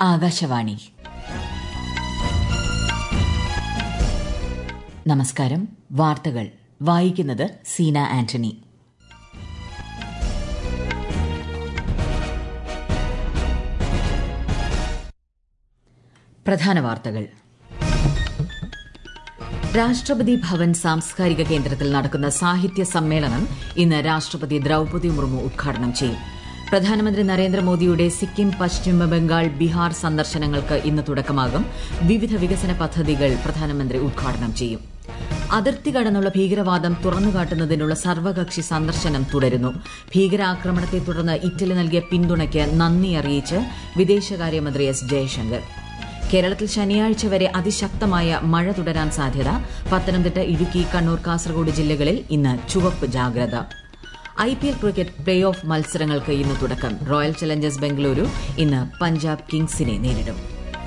ആകാശവാണി നമസ്കാരം വാർത്തകൾ വായിക്കുന്നത് സീന ആന്റണി പ്രധാന വാർത്തകൾ രാഷ്ട്രപതി ഭവൻ സാംസ്കാരിക കേന്ദ്രത്തിൽ നടക്കുന്ന സാഹിത്യ സമ്മേളനം ഇന്ന് രാഷ്ട്രപതി ദ്രൌപദി മുർമു ഉദ്ഘാടനം ചെയ്യും പ്രധാനമന്ത്രി നരേന്ദ്രമോദിയുടെ സിക്കിം പശ്ചിമ ബംഗാൾ ബീഹാർ സന്ദർശനങ്ങൾക്ക് ഇന്ന് തുടക്കമാകും വിവിധ വികസന പദ്ധതികൾ പ്രധാനമന്ത്രി ഉദ്ഘാടനം ചെയ്യും അതിർത്തി കടന്നുള്ള ഭീകരവാദം തുറന്നുകാട്ടുന്നതിനുള്ള സർവകക്ഷി സന്ദർശനം തുടരുന്നു ഭീകരാക്രമണത്തെ തുടർന്ന് ഇറ്റലി നൽകിയ പിന്തുണയ്ക്ക് നന്ദി അറിയിച്ച് വിദേശകാര്യമന്ത്രി എസ് ജയശങ്കർ കേരളത്തിൽ ശനിയാഴ്ച വരെ അതിശക്തമായ മഴ തുടരാൻ സാധ്യത പത്തനംതിട്ട ഇടുക്കി കണ്ണൂർ കാസർഗോഡ് ജില്ലകളിൽ ഇന്ന് ചുവപ്പ് ജാഗ്രത I P L cricket play off മത്സരങ്ങൾക്ക് ഇന്ന് തുടക്കം റോയൽ ചലഞ്ചേഴ്സ് ബംഗളൂരു ഇന്ന് പഞ്ചാബ് കിങ്സിനെ നേരിടും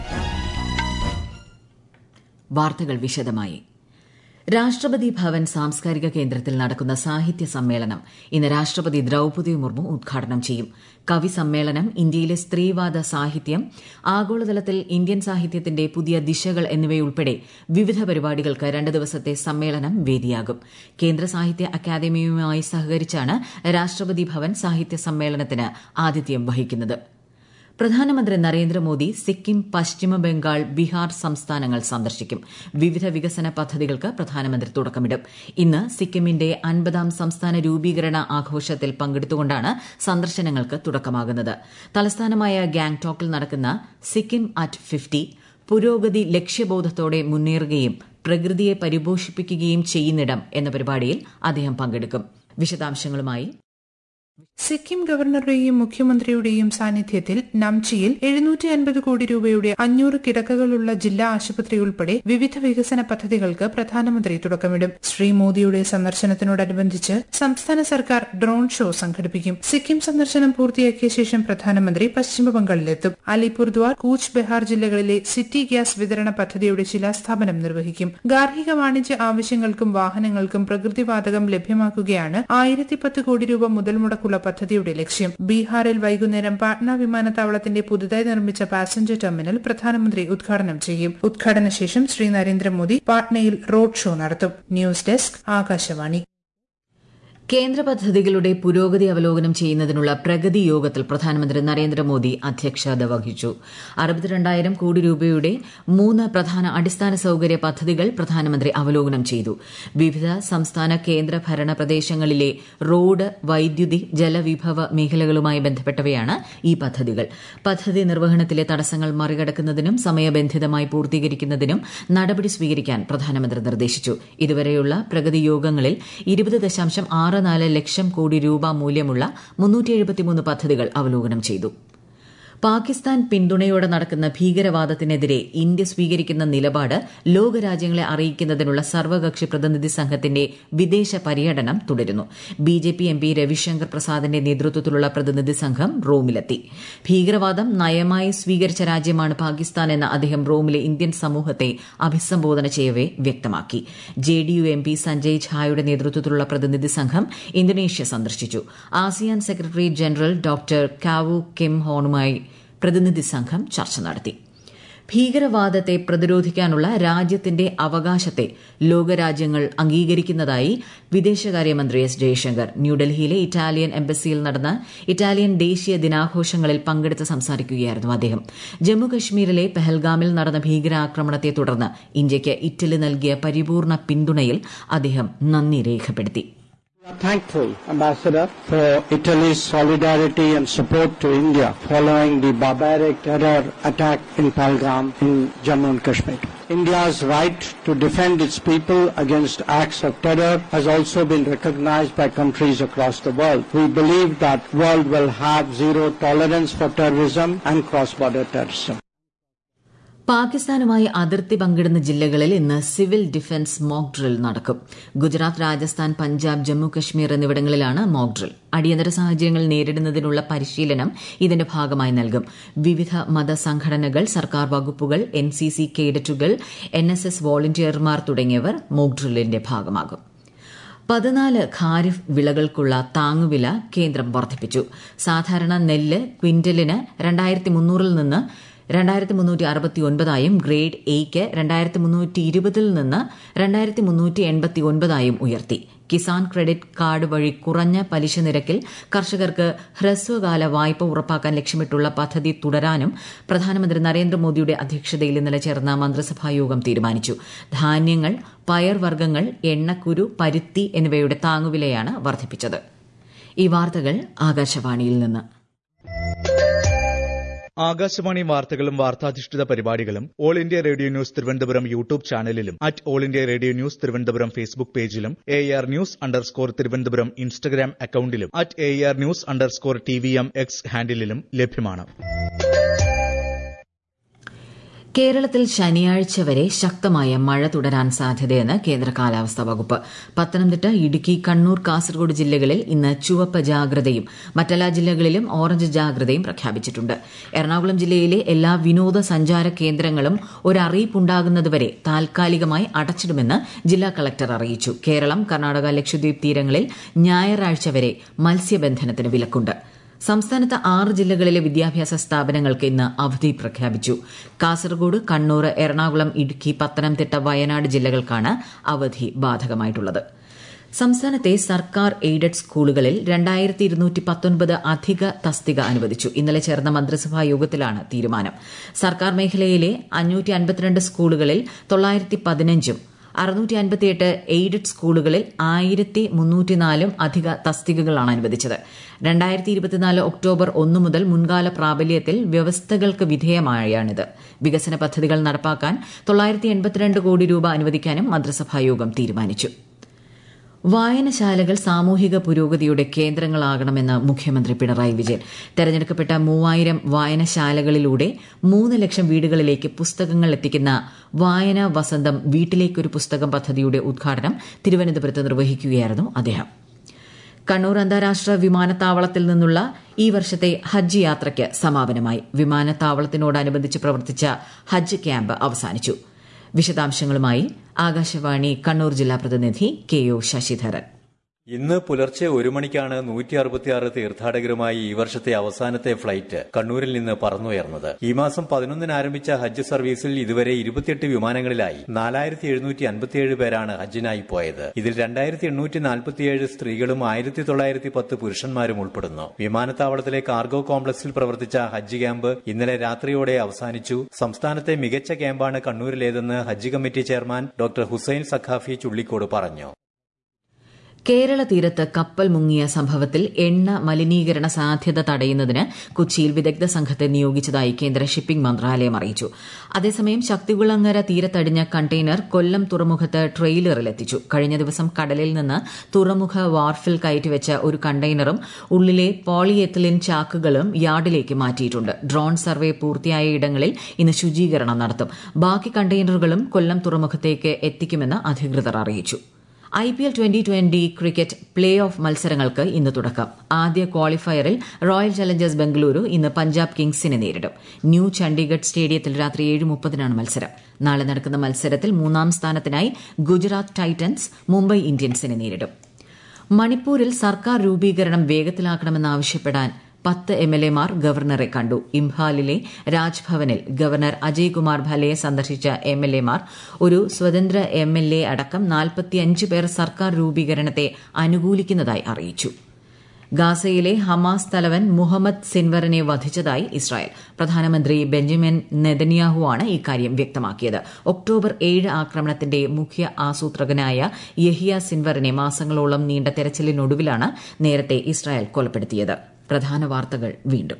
വാർത്തകൾ വിശദമായി രാഷ്ട്രപതി ഭവൻ സാംസ്കാരിക കേന്ദ്രത്തിൽ നടക്കുന്ന സാഹിത്യ സമ്മേളനം ഇന്ന് രാഷ്ട്രപതി ദ്രൌപദി മുർമു ഉദ്ഘാടനം ചെയ്യും കവി സമ്മേളനം ഇന്ത്യയിലെ സ്ത്രീവാദ സാഹിത്യം ആഗോളതലത്തിൽ ഇന്ത്യൻ സാഹിത്യത്തിന്റെ പുതിയ ദിശകൾ എന്നിവയുൾപ്പെടെ വിവിധ പരിപാടികൾക്ക് രണ്ട് ദിവസത്തെ സമ്മേളനം വേദിയാകും കേന്ദ്ര സാഹിത്യ അക്കാദമിയുമായി സഹകരിച്ചാണ് രാഷ്ട്രപതി ഭവൻ സാഹിത്യ സമ്മേളനത്തിന് ആതിഥ്യം വഹിക്കുന്നത് പ്രധാനമന്ത്രി നരേന്ദ്രമോദി സിക്കിം പശ്ചിമ ബംഗാൾ ബീഹാർ സംസ്ഥാനങ്ങൾ സന്ദർശിക്കും വിവിധ വികസന പദ്ധതികൾക്ക് പ്രധാനമന്ത്രി തുടക്കമിടും ഇന്ന് സിക്കിമിന്റെ അൻപതാം സംസ്ഥാന രൂപീകരണ ആഘോഷത്തിൽ പങ്കെടുത്തുകൊണ്ടാണ് സന്ദർശനങ്ങൾക്ക് തുടക്കമാകുന്നത് തലസ്ഥാനമായ ഗാംഗ്ടോക്കിൽ നടക്കുന്ന സിക്കിം അറ്റ് ഫിഫ്റ്റി പുരോഗതി ലക്ഷ്യബോധത്തോടെ മുന്നേറുകയും പ്രകൃതിയെ പരിപോഷിപ്പിക്കുകയും ചെയ്യുന്നിടം എന്ന പരിപാടിയിൽ അദ്ദേഹം പങ്കെടുക്കും വിശദാംശങ്ങളുമായി സിക്കിം ഗവർണറുടെയും മുഖ്യമന്ത്രിയുടെയും സാന്നിധ്യത്തിൽ നംചിയിൽ എഴുന്നൂറ്റി അൻപത് കോടി രൂപയുടെ അഞ്ഞൂറ് കിടക്കകളുള്ള ജില്ലാ ആശുപത്രി ഉൾപ്പെടെ വിവിധ വികസന പദ്ധതികൾക്ക് പ്രധാനമന്ത്രി തുടക്കമിടും ശ്രീ മോദിയുടെ സന്ദർശനത്തിനോടനുബന്ധിച്ച് സംസ്ഥാന സർക്കാർ ഡ്രോൺ ഷോ സംഘടിപ്പിക്കും സിക്കിം സന്ദർശനം പൂർത്തിയാക്കിയ ശേഷം പ്രധാനമന്ത്രി പശ്ചിമബംഗാളിലെത്തും അലിപുർദ്വാർ കൂച്ച് ബെഹാർ ജില്ലകളിലെ സിറ്റി ഗ്യാസ് വിതരണ പദ്ധതിയുടെ ശിലാസ്ഥാപനം നിർവഹിക്കും ഗാർഹിക വാണിജ്യ ആവശ്യങ്ങൾക്കും വാഹനങ്ങൾക്കും പ്രകൃതിവാതകം ലഭ്യമാക്കുകയാണ് ആയിരത്തി പത്ത് കോടി രൂപ മുതൽ മുടക്കുള്ള പദ്ധതിയുടെ ലക്ഷ്യം ബീഹാറിൽ വൈകുന്നേരം പാട്ന വിമാനത്താവളത്തിന്റെ പുതുതായി നിർമ്മിച്ച പാസഞ്ചർ ടെർമിനൽ പ്രധാനമന്ത്രി ഉദ്ഘാടനം ചെയ്യും ഉദ്ഘാടന ശേഷം ശ്രീ നരേന്ദ്രമോദി പാട്നയിൽ റോഡ് ഷോ നടത്തും ന്യൂസ് ഡെസ്ക് ആകാശവാണി കേന്ദ്ര പദ്ധതികളുടെ പുരോഗതി അവലോകനം ചെയ്യുന്നതിനുള്ള പ്രഗതി യോഗത്തിൽ പ്രധാനമന്ത്രി നരേന്ദ്രമോദി അധ്യക്ഷത വഹിച്ചു അറുപത്തിരണ്ടായിരം കോടി രൂപയുടെ മൂന്ന് പ്രധാന അടിസ്ഥാന സൌകര്യ പദ്ധതികൾ പ്രധാനമന്ത്രി അവലോകനം ചെയ്തു വിവിധ സംസ്ഥാന കേന്ദ്ര ഭരണ പ്രദേശങ്ങളിലെ റോഡ് വൈദ്യുതി ജലവിഭവ മേഖലകളുമായി ബന്ധപ്പെട്ടവയാണ് ഈ പദ്ധതികൾ പദ്ധതി നിർവഹണത്തിലെ തടസ്സങ്ങൾ മറികടക്കുന്നതിനും സമയബന്ധിതമായി പൂർത്തീകരിക്കുന്നതിനും നടപടി സ്വീകരിക്കാൻ പ്രധാനമന്ത്രി നിർദ്ദേശിച്ചു ഇതുവരെയുള്ള പ്രഗതി യോഗങ്ങളിൽ ഇരുപത് ദശാംശം ആറ് നാല് ലക്ഷം കോടി രൂപ മൂല്യമുള്ള മുന്നൂറ്റി എഴുപത്തിമൂന്ന് പദ്ധതികൾ അവലോകനം ചെയ്തു പാകിസ്ഥാൻ പിന്തുണയോടെ നടക്കുന്ന ഭീകരവാദത്തിനെതിരെ ഇന്ത്യ സ്വീകരിക്കുന്ന നിലപാട് ലോകരാജ്യങ്ങളെ അറിയിക്കുന്നതിനുള്ള സർവകക്ഷി പ്രതിനിധി സംഘത്തിന്റെ വിദേശ പര്യടനം തുടരുന്നു B J P M P Ravishankar പ്രസാദിന്റെ നേതൃത്വത്തിലുള്ള പ്രതിനിധി സംഘം റോമിലെത്തി ഭീകരവാദം നയമായി സ്വീകരിച്ച രാജ്യമാണ് പാകിസ്ഥാൻ എന്ന് അദ്ദേഹം റോമിലെ ഇന്ത്യൻ സമൂഹത്തെ അഭിസംബോധന ചെയ്യവെ വ്യക്തമാക്കി J D U M P Sanjay ഝായുടെ നേതൃത്വത്തിലുള്ള പ്രതിനിധി സംഘം ഇന്തോനേഷ്യ സന്ദർശിച്ചു ASEAN secretary general doctor Kao Kim ഹോണുമായി പ്രതിനിധി സംഘം ചർച്ച നടത്തി ഭീകരവാദത്തെ പ്രതിരോധിക്കാനുള്ള രാജ്യത്തിന്റെ അവകാശത്തെ ലോകരാജ്യങ്ങൾ അംഗീകരിക്കുന്നതായി വിദേശകാര്യമന്ത്രി എസ് ജയശങ്കർ ന്യൂഡൽഹിയിലെ ഇറ്റാലിയൻ എംബസിയിൽ നടന്ന ഇറ്റാലിയൻ ദേശീയ ദിനാഘോഷങ്ങളിൽ പങ്കെടുത്ത് സംസാരിക്കുകയായിരുന്നു അദ്ദേഹം ജമ്മുകശ്മീരിലെ പെഹൽഗാമിൽ നടന്ന ഭീകരാക്രമണത്തെ തുടർന്ന് ഇന്ത്യയ്ക്ക് ഇറ്റലി നൽകിയ പരിപൂർണ പിന്തുണയിൽ അദ്ദേഹം നന്ദി രേഖപ്പെടുത്തി We are thankful, Ambassador, for Italy's solidarity and support to India following the barbaric terror attack in Palgam in Jammu and Kashmir. India's right to defend its people against acts of terror has also been recognized by countries across the world. We believe that world will have zero tolerance for terrorism and cross-border terrorism. പാകിസ്ഥാനുമായി അതിർത്തി പങ്കിടുന്ന ജില്ലകളിൽ ഇന്ന് civil defence mock drill നടക്കും ഗുജറാത്ത് രാജസ്ഥാൻ പഞ്ചാബ് ജമ്മു കശ്മീർ എന്നിവിടങ്ങളിലാണ് mock drill അടിയന്തര സാഹചര്യങ്ങൾ നേരിടുന്നതിനുള്ള പരിശീലനം ഇതിന്റെ ഭാഗമായി നൽകും വിവിധ മതസംഘടനകൾ സർക്കാർ വകുപ്പുകൾ എൻ സി സി കേഡറ്റുകൾ എൻ എസ് എസ് വോളണ്ടിയർമാർ തുടങ്ങിയവർ മോക്ക് ഡ്രില്ലിന്റെ ഭാഗമാകും പതിനാല് ഖാരിഫ് വിളകൾക്കുള്ള താങ്ങുവില കേന്ദ്രം വർദ്ധിപ്പിച്ചു സാധാരണ നെല്ല് ക്വിന്റലിന് രണ്ടായിരത്തി മുന്നൂറിൽ നിന്ന് രണ്ടായിരത്തി മുന്നൂറ്റി അറുപത്തി ഒൻപതായും ഗ്രേഡ് എയ്ക്ക് രണ്ടായിരത്തി മുന്നൂറ്റി ഇരുപതിൽ നിന്ന് രണ്ടായിരത്തി മുന്നൂറ്റി എൺപത്തി ഒൻപതായും ഉയർത്തി കിസാൻ ക്രെഡിറ്റ് കാർഡ് വഴി കുറഞ്ഞ പലിശ നിരക്കിൽ കർഷകർക്ക് ഹ്രസ്വകാല വായ്പ ഉറപ്പാക്കാൻ ലക്ഷ്യമിട്ടുള്ള പദ്ധതി തുടരാനും പ്രധാനമന്ത്രി നരേന്ദ്രമോദിയുടെ അധ്യക്ഷതയിൽ ഇന്നലെ ചേർന്ന മന്ത്രിസഭാ യോഗം തീരുമാനിച്ചു ധാന്യങ്ങൾ പയർവർഗ്ഗങ്ങൾ എണ്ണക്കുരു പരുത്തി എന്നിവയുടെ താങ്ങുവിലയാണ് വർദ്ധിപ്പിച്ചത് ഈ വാർത്തകൾ ആകാശവാണിയിൽ നിന്ന് ആകാശവാണി വാർത്തകളും വാർത്താധിഷ്ഠിത പരിപാടികളും all India radio news Thiruvananthapuram YouTube ചാനലിലും at all India radio news Thiruvananthapuram Facebook പേജിലും A R news underscore Thiruvananthapuram Instagram അക്കൌണ്ടിലും at A R news underscore T V M X ഹാൻഡിലും ലഭ്യമാണ് കേരളത്തിൽ ശനിയാഴ്ച വരെ ശക്തമായ മഴ തുടരാൻ സാധ്യതയെന്ന് കേന്ദ്ര കാലാവസ്ഥാ വകുപ്പ് പത്തനംതിട്ട ഇടുക്കി കണ്ണൂർ കാസർഗോഡ് ജില്ലകളിൽ ഇന്ന് ചുവപ്പ് ജാഗ്രതയും മറ്റെല്ലാ ജില്ലകളിലും ഓറഞ്ച് ജാഗ്രതയും പ്രഖ്യാപിച്ചിട്ടുണ്ട് എറണാകുളം ജില്ലയിലെ എല്ലാ വിനോദസഞ്ചാര കേന്ദ്രങ്ങളും ഒരറിയിപ്പുണ്ടാകുന്നതുവരെ താൽക്കാലികമായി അടച്ചിടുമെന്ന് ജില്ലാ കളക്ടർ അറിയിച്ചു കേരളം കർണാടക ലക്ഷദ്വീപ് തീരങ്ങളിൽ ഞായറാഴ്ച വരെ മത്സ്യബന്ധനത്തിന് വിലക്കുണ്ട് സംസ്ഥാനത്ത് ആറ് ജില്ലകളിലെ വിദ്യാഭ്യാസ സ്ഥാപനങ്ങൾക്ക് ഇന്ന് അവധി പ്രഖ്യാപിച്ചു കാസർഗോഡ് കണ്ണൂർ എറണാകുളം ഇടുക്കി പത്തനംതിട്ട വയനാട് ജില്ലകൾക്കാണ് അവധി ബാധകമായിട്ടുള്ളത് സംസ്ഥാനത്തെ സർക്കാർ എയ്ഡഡ് സ്കൂളുകളിൽ രണ്ടായിരത്തി ഇരുന്നൂറ്റി പത്തൊൻപത് അധിക തസ്തിക അനുവദിച്ചു ഇന്നലെ ചേർന്ന മന്ത്രിസഭാ യോഗത്തിലാണ് തീരുമാനം സർക്കാർ മേഖലയിലെ അഞ്ഞൂറ്റി അൻപത്തിരണ്ട് സ്കൂളുകളിൽ തൊള്ളായിരത്തി പതിനഞ്ചും അറുന്നൂറ്റി അൻപത്തിയെട്ട് എയ്ഡഡ് സ്കൂളുകളിൽ ആയിരത്തി മുന്നൂറ്റിനാലും അധിക തസ്തികകളാണ് അനുവദിച്ചത് രണ്ടായിരത്തി ഇരുപത്തിനാല് ഒക്ടോബർ ഒന്ന് മുതൽ മുൻകാല പ്രാബല്യത്തിൽ വ്യവസ്ഥകൾക്ക് വിധേയമായാണിത് വികസന പദ്ധതികൾ നടപ്പാക്കാൻ തൊള്ളായിരത്തി എൺപത്തിരണ്ട് കോടി രൂപ അനുവദിക്കാനും മന്ത്രിസഭായോഗം തീരുമാനിച്ചു വായനശാലകൾ സാമൂഹിക പുരോഗതിയുടെ കേന്ദ്രങ്ങളാകണമെന്ന് മുഖ്യമന്ത്രി പിണറായി വിജയൻ തെരഞ്ഞെടുക്കപ്പെട്ട മൂവായിരം വായനശാലകളിലൂടെ മൂന്ന് ലക്ഷം വീടുകളിലേക്ക് പുസ്തകങ്ങൾ എത്തിക്കുന്ന വായന വസന്തം വീട്ടിലേക്കൊരു പുസ്തകം പദ്ധതിയുടെ ഉദ്ഘാടനം തിരുവനന്തപുരത്ത് നിർവഹിക്കുകയായിരുന്നു അദ്ദേഹം കണ്ണൂർ അന്താരാഷ്ട്ര വിമാനത്താവളത്തിൽ നിന്നുള്ള ഈ വർഷത്തെ ഹജ്ജ് യാത്രയ്ക്ക് സമാപനമായി വിമാനത്താവളത്തിനോടനുബന്ധിച്ച് പ്രവർത്തിച്ച ഹജ്ജ് ക്യാമ്പ് അവസാനിച്ചു വിശദാംശങ്ങളുമായി ആകാശവാണി കണ്ണൂർ ജില്ലാ പ്രതിനിധി കെ ഒ ശശിധരൻ ഇന്ന് പുലർച്ചെ ഒരു മണിക്കാണ് നൂറ്റി അറുപത്തിയാറ് തീർത്ഥാടകരുമായി ഈ വർഷത്തെ അവസാനത്തെ ഫ്ലൈറ്റ് കണ്ണൂരിൽ നിന്ന് പറന്നുയർന്നത് ഈ മാസം പതിനൊന്നിന് ആരംഭിച്ച ഹജ്ജ് സർവീസിൽ ഇതുവരെ ഇരുപത്തിയെട്ട് വിമാനങ്ങളിലായി നാലായിരത്തി എഴുന്നൂറ്റി അൻപത്തിയേഴ് പേരാണ് ഹജ്ജിനായി പോയത് ഇതിൽ രണ്ടായിരത്തി എണ്ണൂറ്റി നാൽപ്പത്തിയേഴ് സ്ത്രീകളും ആയിരത്തി തൊള്ളായിരത്തി പത്ത് പുരുഷന്മാരും ഉൾപ്പെടുന്നു വിമാനത്താവളത്തിലെ കാർഗോ കോംപ്ലക്സിൽ പ്രവർത്തിച്ച ഹജ്ജ് ക്യാമ്പ് ഇന്നലെ രാത്രിയോടെ അവസാനിച്ചു സംസ്ഥാനത്തെ മികച്ച ക്യാമ്പാണ് കണ്ണൂരിലേതെന്ന് ഹജ്ജ് committee chairman doctor Hussain Sakhafi Chullikode പറഞ്ഞു കേരള തീരത്ത് കപ്പൽ മുങ്ങിയ സംഭവത്തിൽ എണ്ണ മലിനീകരണ സാധ്യത തടയുന്നതിന് കൊച്ചിയിൽ വിദഗ്ധ സംഘത്തെ നിയോഗിച്ചതായി കേന്ദ്ര ഷിപ്പിംഗ് മന്ത്രാലയം അറിയിച്ചു അതേസമയം ശക്തികുളങ്ങര തീരത്തടിഞ്ഞ കണ്ടെയ്നർ കൊല്ലം തുറമുഖത്ത് ട്രെയിലറിലെത്തിച്ചു കഴിഞ്ഞ ദിവസം കടലിൽ നിന്ന് തുറമുഖ വാർഫിൽ കയറ്റിവെച്ച ഒരു കണ്ടെയ്നറും ഉള്ളിലെ പോളിയെത്തിലിൻ ചാക്കുകളും യാർഡിലേക്ക് മാറ്റിയിട്ടുണ്ട് ഡ്രോൺ സർവേ പൂർത്തിയായ ഇടങ്ങളിൽ ഇന്ന് ശുചീകരണം നടത്തും ബാക്കി കണ്ടെയ്നറുകളും കൊല്ലം തുറമുഖത്തേക്ക് എത്തിക്കുമെന്ന് അധികൃതർ അറിയിച്ചു I P L twenty twenty cricket play off മത്സരങ്ങൾക്ക് ഇന്ന് തുടക്കം ആദ്യ ക്വാളിഫയറിൽ റോയൽ ചലഞ്ചേഴ്സ് ബംഗളൂരു ഇന്ന് പഞ്ചാബ് കിങ്സിനെ നേരിടും ന്യൂ ചണ്ഡീഗഡ് സ്റ്റേഡിയത്തിൽ രാത്രി ഏഴ് മുപ്പതിനാണ് മത്സരം നാളെ നടക്കുന്ന മത്സരത്തിൽ മൂന്നാം സ്ഥാനത്തിനായി ഗുജറാത്ത് ടൈറ്റൻസ് മുംബൈ ഇന്ത്യൻസിനെ നേരിടും മണിപ്പൂരിൽ സർക്കാർ രൂപീകരണം വേഗത്തിലാക്കണമെന്നാവശ്യപ്പെടാൻ പത്ത് എം എൽ എമാർ ഗവർണറെ കണ്ടു ഇംഫാലിലെ രാജ്ഭവനിൽ ഗവർണർ അജയ് കുമാർ ഭലയെ സന്ദർശിച്ച എം എൽ എമാർ ഒരു സ്വതന്ത്ര എം എൽ എ അടക്കം നാൽപ്പത്തിയഞ്ച് പേർ സർക്കാർ രൂപീകരണത്തെ അനുകൂലിക്കുന്നതായി അറിയിച്ചു ഗാസയിലെ ഹമാസ് തലവൻ മുഹമ്മദ് സിൻവറിനെ വധിച്ചതായി ഇസ്രായേൽ പ്രധാനമന്ത്രി ബെഞ്ചമിൻ നെതന്യാഹുവാണ് ഇക്കാര്യം വ്യക്തമാക്കിയത് ഒക്ടോബർ ഏഴ് ആക്രമണത്തിന്റെ മുഖ്യ ആസൂത്രകനായ യഹിയ സിൻവറിനെ മാസങ്ങളോളം നീണ്ട തെരച്ചിലിനൊടുവിലാണ് നേരത്തെ ഇസ്രായേൽ കൊലപ്പെടുത്തിയത് പ്രധാന വാർത്തകൾ വീണ്ടും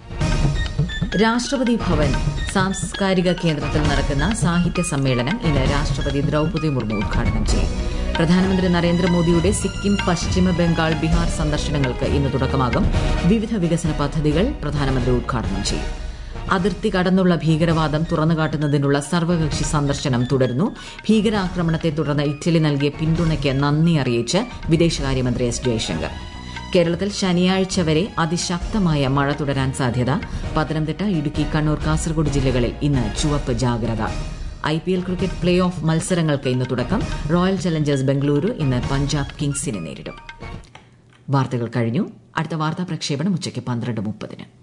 രാഷ്ട്രപതി ഭവൻ സാംസ്കാരിക കേന്ദ്രത്തിൽ നടക്കുന്ന സാഹിത്യ സമ്മേളനം ഇന്ന് രാഷ്ട്രപതി ദ്രൌപദി മുർമു ഉദ്ഘാടനം ചെയ്യും പ്രധാനമന്ത്രി നരേന്ദ്രമോദിയുടെ സിക്കിം പശ്ചിമ ബംഗാൾ ബീഹാർ സന്ദർശനങ്ങൾക്ക് ഇന്ന് തുടക്കമാകും വിവിധ വികസന പദ്ധതികൾ പ്രധാനമന്ത്രി ഉദ്ഘാടനം ചെയ്യും അതിർത്തി കടന്നുള്ള ഭീകരവാദം തുറന്നുകാട്ടുന്നതിനുള്ള സർവകക്ഷി സന്ദർശനം തുടരുന്നു ഭീകരാക്രമണത്തെ തുടർന്ന് ഇറ്റലി നൽകിയ പിന്തുണയ്ക്ക് നന്ദി അറിയിച്ച് വിദേശകാര്യമന്ത്രി എസ് ജയശങ്കർ കേരളത്തിൽ ശനിയാഴ്ച വരെ അതിശക്തമായ മഴ തുടരാൻ സാധ്യത പത്തനംതിട്ട ഇടുക്കി കണ്ണൂർ കാസർഗോഡ് ജില്ലകളിൽ ഇന്ന് ചുവപ്പ് ജാഗ്രത I P L cricket play off മത്സരങ്ങൾക്ക് ഇന്ന് തുടക്കം റോയൽ ചലഞ്ചേഴ്സ് ബംഗളൂരു ഇന്ന് പഞ്ചാബ് കിങ്സിനെ നേരിടും വാർത്തകൾ കഴിഞ്ഞു അടുത്ത വാർത്താ പ്രക്ഷേപണം ഉച്ചയ്ക്ക് പന്ത്രണ്ട് മുപ്പതിന്